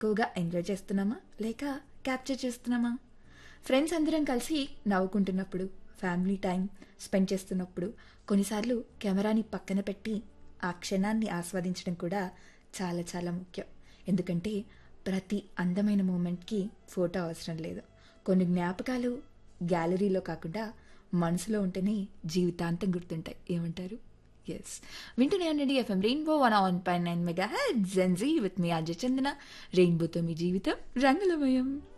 ఎక్కువగా ఎంజాయ్ చేస్తున్నామా లేక క్యాప్చర్ చేస్తున్నామా ఫ్రెండ్స్ అందరం కలిసి నవ్వుకుంటున్నప్పుడు ఫ్యామిలీ టైం స్పెండ్ చేస్తున్నప్పుడు కొన్నిసార్లు కెమెరాని పక్కన పెట్టి ఆ క్షణాన్ని ఆస్వాదించడం కూడా చాలా చాలా ముఖ్యం ఎందుకంటే ప్రతి అందమైన మూమెంట్కి ఫోటో అవసరం లేదు కొన్ని జ్ఞాపకాలు గ్యాలరీలో కాకుండా మనసులో ఉంటేనే జీవితాంతం గుర్తుంటాయి ఏమంటారు ఎస్ వింటూనే ఉండండి ఎఫ్ఎం రెయిన్బో వన్ ఆన్ పై nine mega hit Gen Z with మీ అజయ్ చందన రెయిన్బోతో మీ జీవితం రంగులమయం